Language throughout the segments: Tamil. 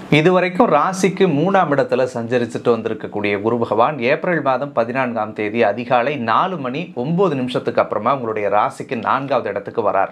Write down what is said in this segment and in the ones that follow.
இதுவரைக்கும் ராசிக்கு மூணாம் இடத்துல சஞ்சரிச்சுட்டு வந்திருக்கக்கூடிய குரு பகவான் ஏப்ரல் மாதம் பதினான்காம் தேதி அதிகாலை நாலு மணி ஒம்பது நிமிஷத்துக்கு அப்புறமா உங்களுடைய ராசிக்கு நான்காவது இடத்துக்கு வரார்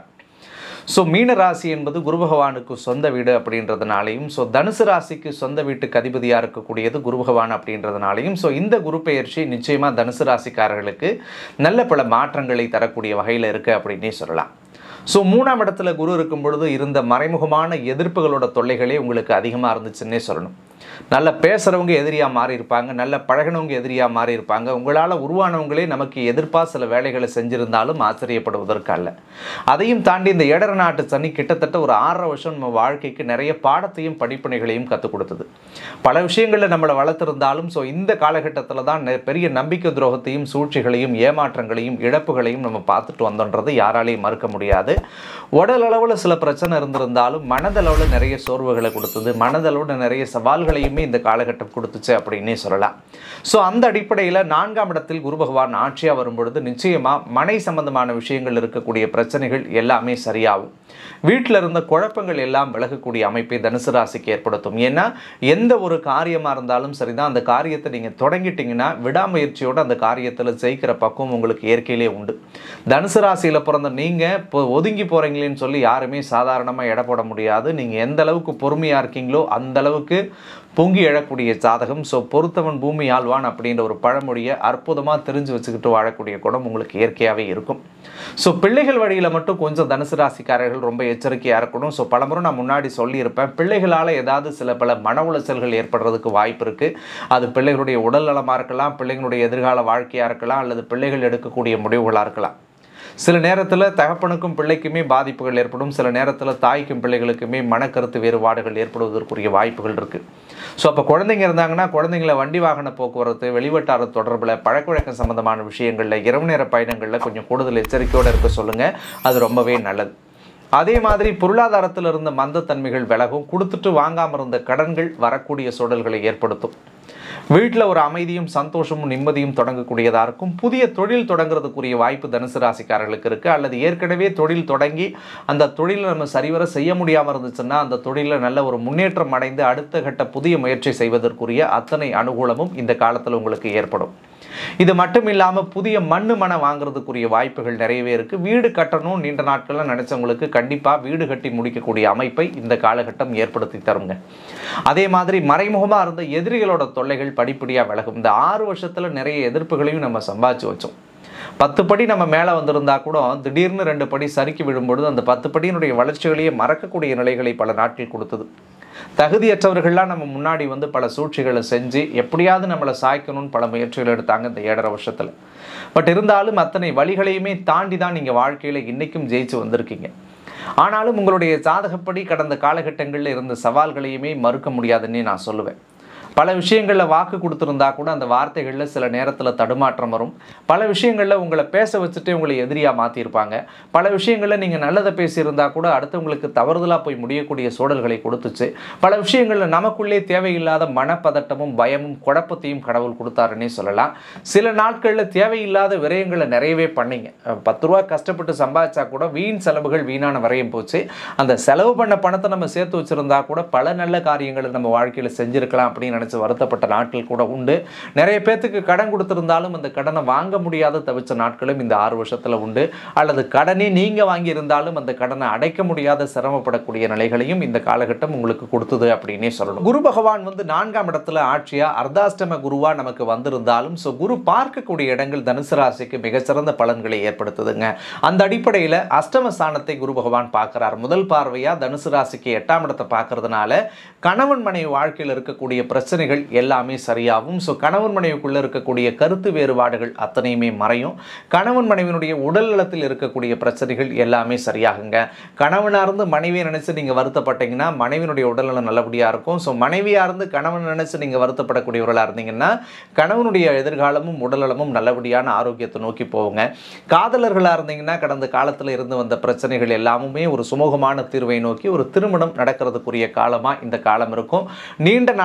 ஸோ மீன ராசி என்பது குரு பகவானுக்கு சொந்த வீடு அப்படின்றதுனாலையும் ஸோ தனுசு ராசிக்கு சொந்த வீட்டுக்கு அதிபதியாக இருக்கக்கூடியது குரு பகவான் அப்படின்றதுனாலையும் ஸோ இந்த குரு பெயர்ச்சி நிச்சயமாக தனுசு ராசிக்காரர்களுக்கு நல்ல பல மாற்றங்களை தரக்கூடிய வகையில் இருக்குது அப்படின்னே சொல்லலாம் ஸோ மூணாம் இடத்துல குரு இருக்கும் பொழுது இருந்த மறைமுகமான எதிர்ப்புகளோட தொல்லைகளே உங்களுக்கு அதிகமாக இருந்துச்சுன்னே சொல்லணும் நல்ல பேசுகிறவங்க எதிரியாக மாறி இருப்பாங்க நல்ல பழகினவங்க எதிரியாக மாறி இருப்பாங்க உங்களால் உருவானவங்களே நமக்கு எதிர்ப்பாக சில வேலைகளை செஞ்சிருந்தாலும் ஆச்சரியப்படுவதற்கு அல்ல அதையும் தாண்டி இந்த ஏடர நாட்டு சனி கிட்டத்தட்ட ஒரு ஆறரை வருஷம் நம்ம வாழ்க்கைக்கு நிறைய பாடத்தையும் படிப்பினைகளையும் கற்றுக் கொடுத்தது பல விஷயங்களில் நம்மளை வளர்த்துருந்தாலும் ஸோ இந்த காலகட்டத்தில் தான் நெ- பெரிய நம்பிக்கை துரோகத்தையும் சூழ்ச்சிகளையும் ஏமாற்றங்களையும் இழப்புகளையும் நம்ம பார்த்துட்டு வந்தோன்றது யாராலையும் மறுக்க முடியாது உடல் அளவில் சில பிரச்சனை இருந்திருந்தாலும் மனதளவில் நிறைய சோர்வுகளை கொடுத்தது மனதளவில் நிறைய சவால்களையுமே இந்த காலகட்டம் கொடுத்துச்சு அப்படின்னே சொல்லலாம் ஸோ அந்த அடிப்படையில் நான்காம் இடத்தில் குரு பகவான் ஆட்சியாக வரும்பொழுது நிச்சயமாக மனை சம்பந்தமான விஷயங்கள் இருக்கக்கூடிய பிரச்சனைகள் எல்லாமே சரியாகும் வீட்டில் இருந்த குழப்பங்கள் எல்லாம் விலகக்கூடிய அமைப்பை தனுசு ராசிக்கு ஏற்படுத்தும் ஏன்னா எந்த ஒரு காரியமாக இருந்தாலும் சரிதான் அந்த காரியத்தை நீங்கள் தொடங்கிட்டீங்கன்னா விடாமுயற்சியோடு அந்த காரியத்தில் ஜெயிக்கிற பக்குவம் உங்களுக்கு இயற்கையிலே உண்டு தனுசு ராசியில் பிறந்த நீங்கள் இப்போ ஒதுங்கி போகிறீங்களேன்னு சொல்லி யாருமே சாதாரணமாக எடை போட முடியாது நீங்கள் எந்த அளவுக்கு பொறுமையாக இருக்கீங்களோ அந்த அளவுக்கு பொங்கி எழக்கூடிய ஜாதகம் ஸோ பொறுத்தவன் பூமி ஆழ்வான் அப்படின்ற ஒரு பழமொழியை அற்புதமாக தெரிஞ்சு வச்சுக்கிட்டு வாழக்கூடிய குணம் உங்களுக்கு இயற்கையாகவே இருக்கும் ஸோ பிள்ளைகள் வழியில் மட்டும் கொஞ்சம் தனுசு ராசிக்காரர்கள் ரொம்ப எச்சரிக்கையாக இருக்கணும் ஸோ பலமுறை நான் முன்னாடி சொல்லியிருப்பேன் பிள்ளைகளால் ஏதாவது சில பல மன உளைச்சல்கள் ஏற்படுறதுக்கு வாய்ப்பு இருக்குது அது பிள்ளைகளுடைய உடல் நலமாக இருக்கலாம் பிள்ளைகளுடைய எதிர்கால வாழ்க்கையாக இருக்கலாம் அல்லது பிள்ளைகள் எடுக்கக்கூடிய முடிவுகளாக இருக்கலாம் சில நேரத்தில் தகப்பனுக்கும் பிள்ளைக்குமே பாதிப்புகள் ஏற்படும் சில நேரத்தில் தாய்க்கும் பிள்ளைகளுக்குமே மனக்கருத்து வேறுபாடுகள் ஏற்படுவதற்குரிய வாய்ப்புகள் இருக்குது ஸோ அப்போ குழந்தைங்க இருந்தாங்கன்னா குழந்தைங்கள வண்டி வாகன போக்குவரத்து வெளிவட்டார தொடர்பில் பழக்கவழக்கம் சம்பந்தமான விஷயங்களில் இரவு நேர பயணங்களில் கொஞ்சம் கூடுதல் எச்சரிக்கையோடு இருக்க சொல்லுங்கள் அது ரொம்பவே நல்லது அதே மாதிரி பொருளாதாரத்தில் இருந்த மந்தத்தன்மைகள் விலகும் கொடுத்துட்டு வாங்காமல் இருந்த கடன்கள் வரக்கூடிய சூழல்களை ஏற்படுத்தும் வீட்டில் ஒரு அமைதியும் சந்தோஷமும் நிம்மதியும் தொடங்கக்கூடியதாக இருக்கும் புதிய தொழில் தொடங்குறதுக்குரிய வாய்ப்பு தனுசு ராசிக்காரர்களுக்கு இருக்குது அல்லது ஏற்கனவே தொழில் தொடங்கி அந்த தொழிலை நம்ம சரிவர செய்ய முடியாமல் இருந்துச்சுன்னா அந்த தொழிலில் நல்ல ஒரு முன்னேற்றம் அடைந்து அடுத்த கட்ட புதிய முயற்சி செய்வதற்குரிய அத்தனை அனுகூலமும் இந்த காலத்தில் உங்களுக்கு ஏற்படும் இது மட்டும் இல்லாமல் புதிய மண்ணு மனை வாங்குறதுக்குரிய வாய்ப்புகள் நிறையவே இருக்குது வீடு கட்டணும் நீண்ட நாட்களில் நினச்சவங்களுக்கு கண்டிப்பாக வீடு கட்டி முடிக்கக்கூடிய அமைப்பை இந்த காலகட்டம் ஏற்படுத்தி தருங்க அதே மாதிரி மறைமுகமாக இருந்த எதிரிகளோட தொல்லைகள் படிப்படியாக விலகும் இந்த ஆறு வருஷத்தில் நிறைய எதிர்ப்புகளையும் நம்ம சம்பாதிச்சு வச்சோம் பத்து படி நம்ம மேலே வந்திருந்தா கூட திடீர்னு ரெண்டு படி சறுக்கி விழும்பொழுது அந்த பத்து படியினுடைய வளர்ச்சிகளையே மறக்கக்கூடிய நிலைகளை பல நாட்கள் கொடுத்தது தகுதியற்றவர்கள்லாம் நம்ம முன்னாடி வந்து பல சூழ்ச்சிகளை செஞ்சு எப்படியாவது நம்மளை சாய்க்கணும்னு பல முயற்சிகள் எடுத்தாங்க இந்த ஏழரை வருஷத்தில் பட் இருந்தாலும் அத்தனை வழிகளையுமே தாண்டி தான் நீங்கள் வாழ்க்கையில் இன்றைக்கும் ஜெயிச்சு வந்திருக்கீங்க ஆனாலும் உங்களுடைய ஜாதகப்படி கடந்த காலகட்டங்களில் இருந்த சவால்களையுமே மறுக்க முடியாதுன்னே நான் சொல்லுவேன் பல விஷயங்களில் வாக்கு கொடுத்துருந்தா கூட அந்த வார்த்தைகளில் சில நேரத்தில் தடுமாற்றம் வரும் பல விஷயங்களில் உங்களை பேச வச்சுட்டு உங்களை எதிரியாக மாற்றிருப்பாங்க பல விஷயங்களில் நீங்கள் நல்லதை பேசியிருந்தா கூட அடுத்தவங்களுக்கு தவறுதலாக போய் முடியக்கூடிய சூழல்களை கொடுத்துச்சு பல விஷயங்களில் நமக்குள்ளே தேவையில்லாத மனப்பதட்டமும் பயமும் குழப்பத்தையும் கடவுள் கொடுத்தாருன்னே சொல்லலாம் சில நாட்களில் தேவையில்லாத விரயங்களை நிறையவே பண்ணீங்க அஹ் பத்து ரூபா கஷ்டப்பட்டு சம்பாதிச்சா கூட வீண் செலவுகள் வீணான விரயம் போச்சு அந்த செலவு பண்ண பணத்தை நம்ம சேர்த்து வச்சுருந்தா கூட பல நல்ல காரியங்களை நம்ம வாழ்க்கையில் செஞ்சுருக்கலாம் அப்படின்னு நினச்சி வருத்தப்பட்ட நாட்கள் கூட உண்டு நிறைய பேர்த்துக்கு கடன் கொடுத்துருந்தாலும் அந்த கடனை வாங்க முடியாத தவிச்ச நாட்களும் இந்த ஆறு வருஷத்தில் உண்டு அல்லது கடனே நீங்கள் வாங்கியிருந்தாலும் அந்த கடனை அடைக்க முடியாத சிரமப்படக்கூடிய நிலைகளையும் இந்த காலகட்டம் உங்களுக்கு கொடுத்தது அப்படின்னே சொல்லணும் குரு பகவான் வந்து நான்காம் இடத்துல ஆட்சியா அர்த்தாஷ்டம குருவா நமக்கு வந்திருந்தாலும் ஸோ குரு பார்க்கக்கூடிய இடங்கள் தனுசு ராசிக்கு மிகச்சிறந்த பலன்களை ஏற்படுத்துதுங்க அந்த அடிப்படையில் அஷ்டம ஸ்தானத்தை குரு பகவான் பார்க்கிறார் முதல் பார்வையா தனுசு ராசிக்கு எட்டாம் இடத்தை பார்க்கறதுனால கணவன் மனைவி வாழ்க்கையில் இருக்கக்கூடிய பிரச்சனைகள் எல்லாமே சரியாகும் ஸோ கணவன் மனைவிக்குள்ள இருக்கக்கூடிய கருத்து வேறுபாடுகள் அத்தனையுமே மறையும் கணவன் மனைவியினுடைய உடல் நலத்தில் இருக்கக்கூடிய பிரச்சனைகள் எல்லாமே சரியாகுங்க கணவனாக இருந்து மனைவியை நினைச்சு நீங்கள் வருத்தப்பட்டீங்கன்னா மனைவியினுடைய உடல்நலம் நல்லபடியாக இருக்கும் ஸோ மனைவியாக இருந்து கணவன் நினைச்சு நீங்கள் வருத்தப்படக்கூடியவர்களாக இருந்தீங்கன்னா கணவனுடைய எதிர்காலமும் உடல்நலமும் நல்லபடியான ஆரோக்கியத்தை நோக்கி போகுங்க காதலர்களாக இருந்தீங்கன்னா கடந்த காலத்தில் இருந்து வந்த பிரச்சனைகள் எல்லாமுமே ஒரு சுமூகமான தீர்வை நோக்கி ஒரு திருமணம் நடக்கிறதுக்குரிய காலமாக இந்த காலம் இருக்கும் நீண்ட நாட்களாக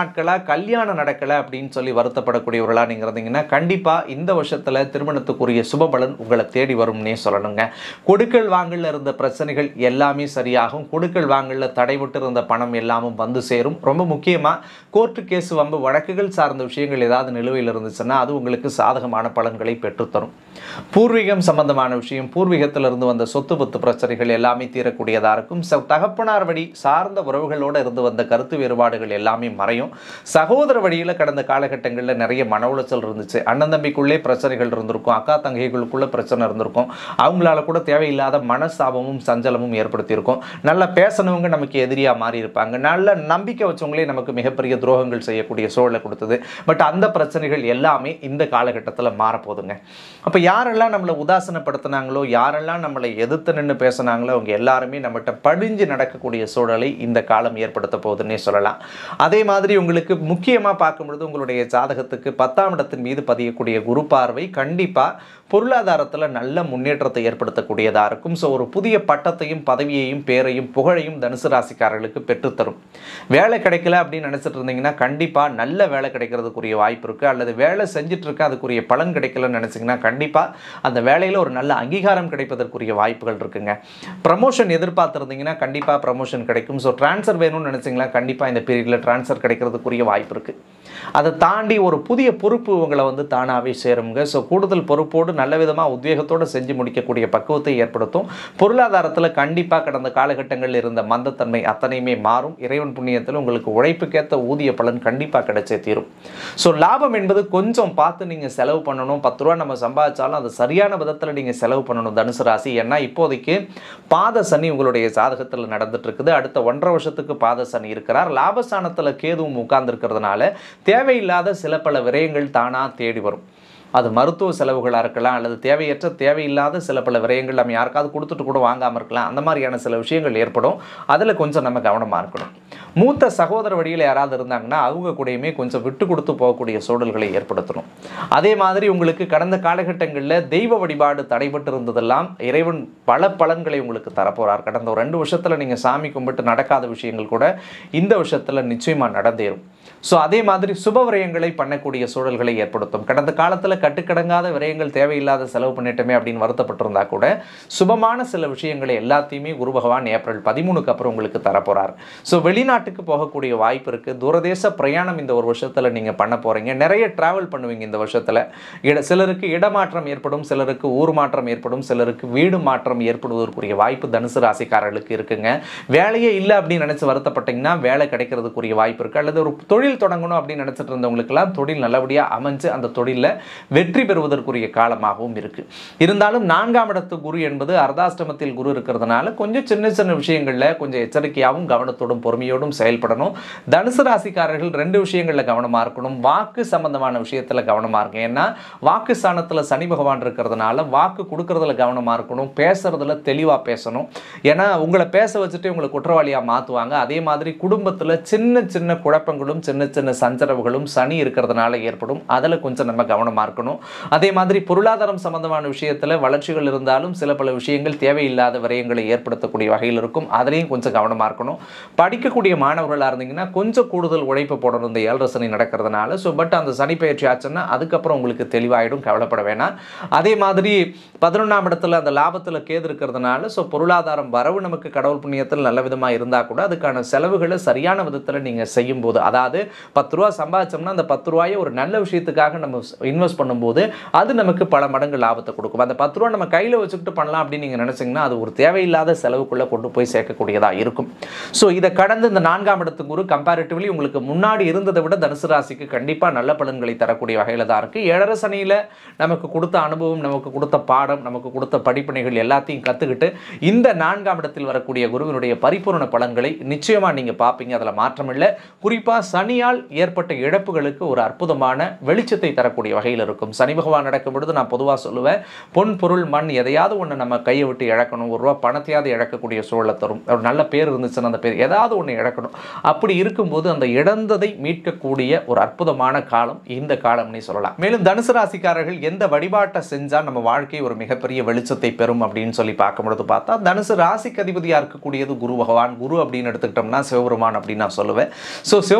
கல்யாணம் நடக்கலை அப்படின்னு சொல்லி வருத்தப்படக்கூடியவர்களா நீங்கள் இருந்தீங்கன்னா கண்டிப்பாக இந்த வருஷத்தில் திருமணத்துக்குரிய சுபபலன் உங்களை தேடி வரும்னே சொல்லணுங்க கொடுக்கல் வாங்கல இருந்த பிரச்சனைகள் எல்லாமே சரியாகும் கொடுக்கல் வாங்கல தடைபட்டு இருந்த பணம் எல்லாமும் வந்து சேரும் ரொம்ப முக்கியமாக கோர்ட்டு கேஸ் வம்பு வழக்குகள் சார்ந்த விஷயங்கள் ஏதாவது நிலுவையில் இருந்துச்சுன்னா அது உங்களுக்கு சாதகமான பலன்களை பெற்றுத்தரும் பூர்வீகம் சம்பந்தமான விஷயம் பூர்வீகத்தில் இருந்து வந்த சொத்து பத்து பிரச்சனைகள் எல்லாமே தீரக்கூடியதாக இருக்கும் ச- தகப்பனார் வழி சார்ந்த உறவுகளோடு இருந்து வந்த கருத்து வேறுபாடுகள் எல்லாமே மறையும் சகோதர வழியில் கடந்த காலகட்டங்களில் நிறைய மன உளைச்சல் இருந்துச்சு அண்ணன் தம்பிக்குள்ளே பிரச்சனைகள் இருந்திருக்கும் அக்கா தங்கைகளுக்குள்ள பிரச்சனை இருந்திருக்கும் அவங்களால கூட தேவையில்லாத மனஸ்தாபமும் சஞ்சலமும் ஏற்படுத்தியிருக்கும் நல்லா பேசினவங்க நமக்கு எதிரியாக மாறி இருப்பாங்க நல்ல நம்பிக்கை வச்சவங்களே நமக்கு மிகப்பெரிய துரோகங்கள் செய்யக்கூடிய சூழலை கொடுத்தது பட் அந்த பிரச்சனைகள் எல்லாமே இந்த காலகட்டத்தில் மாறப்போகுதுங்க அப்போ யாரெல்லாம் நம்மளை உதாசனப்படுத்தினாங்களோ யாரெல்லாம் நம்மளை எதிர்த்து நின்று பேசுனாங்களோ அவங்க எல்லாருமே நம்மகிட்ட படிஞ்சு நடக்கக்கூடிய சூழலை இந்த காலம் ஏற்படுத்த போகுதுன்னே சொல்லலாம் அதே மாதிரி உங்களுக்கு முக்கியமாக பார்க்கும்பொழுது உங்களுடைய ஜாதகத்துக்கு பத்தாம் இடத்தின் மீது பதியக்கூடிய குரு பார்வை கண்டிப்பாக பொருளாதாரத்தில் நல்ல முன்னேற்றத்தை ஏற்படுத்தக்கூடியதாக இருக்கும் ஸோ ஒரு புதிய பட்டத்தையும் பதவியையும் பேரையும் புகழையும் தனுசு ராசிக்காரர்களுக்கு பெற்றுத்தரும் வேலை கிடைக்கல அப்படின்னு நினச்சிட்டு இருந்தீங்கன்னா கண்டிப்பாக நல்ல வேலை கிடைக்கிறதுக்குரிய வாய்ப்பு இருக்குது அல்லது வேலை செஞ்சுட்டு இருக்க அதுக்குரிய பலன் கிடைக்கலன்னு நினச்சிங்கன்னா கண்டிப்பாக அந்த வேலையில் ஒரு நல்ல அங்கீகாரம் கிடைப்பதற்குரிய வாய்ப்புகள் இருக்குங்க ப்ரமோஷன் எதிர்பார்த்துருந்தீங்கன்னா கண்டிப்பாக ப்ரமோஷன் கிடைக்கும் ஸோ ட்ரான்ஸ்ஃபர் வேணும்னு நினச்சிங்களா கண்டிப்பாக இந்த பீரியடில் ட்ரான்ஸ்ஃபர் கிடைக்கிறதுக்குரிய வாய்ப்பு இருக்குது அதை தாண்டி ஒரு புதிய பொறுப்பு உங்களை வந்து தானாகவே சேருங்க ஸோ கூடுதல் பொறுப்போடு நல்ல விதமாக உத்வேகத்தோடு செஞ்சு முடிக்கக்கூடிய பக்குவத்தை ஏற்படுத்தும் பொருளாதாரத்தில் கண்டிப்பாக கடந்த காலகட்டங்களில் இருந்த மந்தத்தன்மை அத்தனையுமே மாறும் இறைவன் புண்ணியத்தில் உங்களுக்கு உழைப்புக்கேற்ற ஊதிய பலன் கண்டிப்பாக கிடைச்சே தீரும் ஸோ லாபம் என்பது கொஞ்சம் பார்த்து நீங்கள் செலவு பண்ணணும் பத்து ரூபா நம்ம சம்பாதிச்சாலும் அது சரியான விதத்தில் நீங்கள் செலவு பண்ணணும் தனுசு ராசி ஏன்னா இப்போதைக்கு பாத சனி உங்களுடைய ஜாதகத்தில் நடந்துட்டு இருக்குது அடுத்த ஒன்றரை வருஷத்துக்கு பாத சனி இருக்கிறார் லாபஸ்தானத்தில் கேதுவும் உட்கார்ந்துருக்கிறதுனால தேவையில்லாத சில பல விரயங்கள் தானாக தேடி வரும் அது மருத்துவ செலவுகளாக இருக்கலாம் அல்லது தேவையற்ற தேவையில்லாத சில பல விரயங்கள் நம்ம யாருக்காவது கொடுத்துட்டு கூட வாங்காமல் இருக்கலாம் அந்த மாதிரியான சில விஷயங்கள் ஏற்படும் அதில் கொஞ்சம் நம்ம கவனமாக இருக்கணும் மூத்த சகோதர வழியில் யாராவது இருந்தாங்கன்னா அவங்க கூடயுமே கொஞ்சம் விட்டு கொடுத்து போகக்கூடிய சூழல்களை ஏற்படுத்தணும் அதே மாதிரி உங்களுக்கு கடந்த காலகட்டங்களில் தெய்வ வழிபாடு தடைபட்டு இருந்ததெல்லாம் இறைவன் பல பலன்களை உங்களுக்கு தரப்போறார் கடந்த ஒரு ரெண்டு வருஷத்தில் நீங்கள் சாமி கும்பிட்டு நடக்காத விஷயங்கள் கூட இந்த வருஷத்தில் நிச்சயமாக நடந்தேறும் ஸோ அதே மாதிரி சுப விரயங்களை பண்ணக்கூடிய சூழல்களை ஏற்படுத்தும் கடந்த காலத்தில் கட்டுக்கடங்காத விரயங்கள் தேவையில்லாத செலவு பண்ணிட்டோமே அப்படின்னு வருத்தப்பட்டிருந்தா கூட சுபமான சில விஷயங்களை எல்லாத்தையுமே குரு பகவான் ஏப்ரல் பதிமூணுக்கு அப்புறம் உங்களுக்கு தரப்போறார் ஸோ வெளிநாட்டுக்கு போகக்கூடிய வாய்ப்பு இருக்குது தூரதேச பிரயாணம் இந்த ஒரு வருஷத்தில் நீங்கள் பண்ண போகிறீங்க நிறைய ட்ராவல் பண்ணுவீங்க இந்த வருஷத்தில் இட சிலருக்கு இடமாற்றம் ஏற்படும் சிலருக்கு ஊர் மாற்றம் ஏற்படும் சிலருக்கு வீடு மாற்றம் ஏற்படுவதற்குரிய வாய்ப்பு தனுசு ராசிக்காரர்களுக்கு இருக்குங்க வேலையே இல்லை அப்படின்னு நினச்சி வருத்தப்பட்டீங்கன்னா வேலை கிடைக்கிறதுக்குரிய வாய்ப்பு இருக்குது அல்லது ஒரு தொழில் தொடங்கணும் அப்படின்னு நினச்சிட்டு இருந்தவங்களுக்கெல்லாம் தொழில் நல்லபடியாக அமைஞ்சு அந்த தொழிலில் வெற்றி பெறுவதற்குரிய காலமாகவும் இருக்குது இருந்தாலும் நான்காம் இடத்து குரு என்பது அர்த்தாஷ்டமத்தில் குரு இருக்கிறதுனால கொஞ்சம் சின்ன சின்ன விஷயங்களில் கொஞ்சம் எச்சரிக்கையாகவும் கவனத்தோடும் பொறுமையோடும் செயல்படணும் தனுசு ராசிக்காரர்கள் ரெண்டு விஷயங்களில் கவனமாக இருக்கணும் வாக்கு சம்பந்தமான விஷயத்தில் கவனமாக இருங்க ஏன்னா வாக்கு ஸ்தானத்தில் சனி பகவான் இருக்கிறதுனால வாக்கு கொடுக்கறதுல கவனமாக இருக்கணும் பேசுறதுல தெளிவாக பேசணும் ஏன்னா உங்களை பேச வச்சுட்டு உங்களை குற்றவாளியாக மாற்றுவாங்க அதே மாதிரி குடும்பத்தில் சின்ன சின்ன குழப்பங்களும் சின்ன சின்ன சஞ்சரவுகளும் சனி இருக்கிறதுனால ஏற்படும் அதில் கொஞ்சம் நம்ம கவனமாக இருக்கணும் அதே மாதிரி பொருளாதாரம் சம்பந்தமான விஷயத்தில் வளர்ச்சிகள் இருந்தாலும் சில பல விஷயங்கள் தேவையில்லாத விரயங்களை ஏற்படுத்தக்கூடிய வகையில் இருக்கும் அதுலேயும் கொஞ்சம் கவனமாக இருக்கணும் படிக்கக்கூடிய மாணவர்களாக இருந்தீங்கன்னா கொஞ்சம் கூடுதல் உழைப்பு போடணும் இந்த ஏழரை சனி நடக்கிறதுனால ஸோ பட் அந்த சனி பயிற்சி ஆச்சுன்னா அதுக்கப்புறம் உங்களுக்கு தெளிவாயிடும் கவலைப்பட வேணாம் அதே மாதிரி பதினொன்றாம் இடத்துல அந்த லாபத்தில் கேது இருக்கிறதுனால ஸோ பொருளாதாரம் வரவு நமக்கு கடவுள் புண்ணியத்தில் நல்ல விதமாக இருந்தால் கூட அதுக்கான செலவுகளை சரியான விதத்தில் நீங்கள் செய்யும்போது அதாவது பத்து ரூபா சம்பாதிச்சோம்னா அந்த பத்து ரூபாயை ஒரு நல்ல விஷயத்துக்காக நம்ம இன்வெஸ்ட் பண்ணும்போது அது நமக்கு பல மடங்கு லாபத்தை கொடுக்கும் அந்த பத்து ரூபா நம்ம கையில் வச்சுக்கிட்டு பண்ணலாம் அப்படின்னு நீங்கள் நினச்சிங்கன்னா அது ஒரு தேவையில்லாத செலவுக்குள்ளே கொண்டு போய் சேர்க்கக்கூடியதாக இருக்கும் ஸோ இதை கடந்து இந்த நான்காம் இடத்து குரு கம்பேரிட்டிவ்லி உங்களுக்கு முன்னாடி இருந்ததை விட தனுசு ராசிக்கு கண்டிப்பாக நல்ல பலன்களை தரக்கூடிய வகையில் தான் இருக்குது ஏழரை சனியில் நமக்கு கொடுத்த அனுபவம் நமக்கு கொடுத்த பாடம் நமக்கு கொடுத்த படிப்பினைகள் எல்லாத்தையும் கற்றுக்கிட்டு இந்த நான்காம் இடத்தில் வரக்கூடிய குருவினுடைய பரிபூரண பலன்களை நிச்சயமாக நீங்கள் பார்ப்பீங்க அதில் மாற்றம் இல்லை குறிப்பாக சனியால் ஏற்பட்ட இழப்புகளுக்கு ஒரு அற்புதமான வெளிச்சத்தை தரக்கூடிய வகையில் இருக்கும் சனி பகவான் நடக்கும் பொழுது நான் பொதுவாக சொல்லுவேன் பொன் பொருள் மண் எதையாவது ஒன்று நம்ம கையை விட்டு இழக்கணும் ஒரு ரூபா பணத்தையாவது இழக்கக்கூடிய சூழலை தரும் ஒரு நல்ல பேர் இருந்துச்சுன்னா அந்த பேர் ஏதாவது ஒன்று இழக்கணும் அப்படி இருக்கும்போது அந்த இழந்ததை மீட்கக்கூடிய ஒரு அற்புதமான காலம் இந்த காலம்னே சொல்லலாம் மேலும் தனுசு ராசிக்காரர்கள் எந்த வழிபாட்டை செஞ்சால் நம்ம வாழ்க்கை ஒரு மிகப்பெரிய வெளிச்சத்தை பெறும் அப்படின்னு சொல்லி பார்க்கும் பொழுது பார்த்தா தனுசு ராசிக்கு அதிபதியாக இருக்கக்கூடியது குரு பகவான் குரு அப்படின்னு எடுத்துக்கிட்டோம்னா சிவபெருமான் அப்படின்னு நான் சொல்லுவேன் ஸோ சிவபெருமானுடைய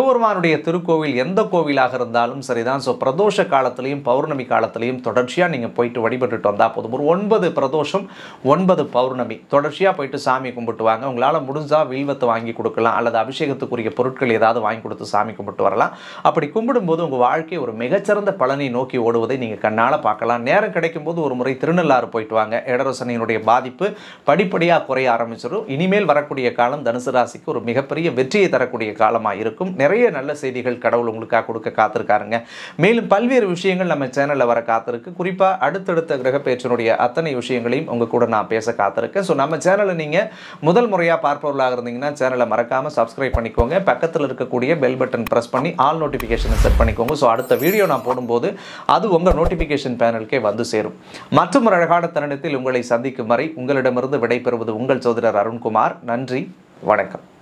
உங்களுடைய திருக்கோவில் எந்த கோவிலாக இருந்தாலும் சரிதான் ஸோ பிரதோஷ காலத்திலையும் பௌர்ணமி காலத்திலையும் தொடர்ச்சியாக நீங்கள் போயிட்டு வழிபட்டுட்டு வந்தால் போதும் ஒரு ஒன்பது பிரதோஷம் ஒன்பது பௌர்ணமி தொடர்ச்சியாக போயிட்டு சாமி கும்பிட்டு வாங்க உங்களால் முடிஞ்சால் வில்வத்தை வாங்கி கொடுக்கலாம் அல்லது அபிஷேகத்துக்குரிய பொருட்கள் ஏதாவது வாங்கி கொடுத்து சாமி கும்பிட்டு வரலாம் அப்படி கும்பிடும்போது உங்கள் வாழ்க்கை ஒரு மிகச்சிறந்த பலனை நோக்கி ஓடுவதை நீங்கள் கண்ணால் பார்க்கலாம் நேரம் கிடைக்கும் போது ஒரு முறை திருநள்ளாறு போயிட்டு வாங்க இடரசனையினுடைய பாதிப்பு படிப்படியாக குறைய ஆரம்பிச்சிடும் இனிமேல் வரக்கூடிய காலம் தனுசு ராசிக்கு ஒரு மிகப்பெரிய வெற்றியை தரக்கூடிய காலமாக இருக்கும் நிறைய நல்ல செய்திகள் கடவுள் உங்களுக்காக கொடுக்க காத்திருக்காருங்க மேலும் பல்வேறு விஷயங்கள் நம்ம சேனலில் வர காத்திருக்கு குறிப்பாக அடுத்தடுத்த கிரகப்பேற்றினுடைய அத்தனை விஷயங்களையும் உங்கள் கூட நான் பேச காத்திருக்கேன் ஸோ நம்ம சேனலை நீங்கள் முதல் முறையாக பார்ப்பவர்களாக இருந்தீங்கன்னா சேனலை மறக்காமல் சப்ஸ்கிரைப் பண்ணிக்கோங்க பக்கத்தில் இருக்கக்கூடிய பெல் பட்டன் ப்ரெஸ் பண்ணி ஆல் நோட்டிஃபிகேஷனை செட் பண்ணிக்கோங்க ஸோ அடுத்த வீடியோ நான் போடும்போது அது உங்கள் நோட்டிஃபிகேஷன் பேனலுக்கே வந்து சேரும் மற்றும் ஒரு அழகான தருணத்தில் உங்களை சந்திக்கும் வரை உங்களிடமிருந்து விடைபெறுவது உங்கள் சோதரர் அருண்குமார் நன்றி வணக்கம்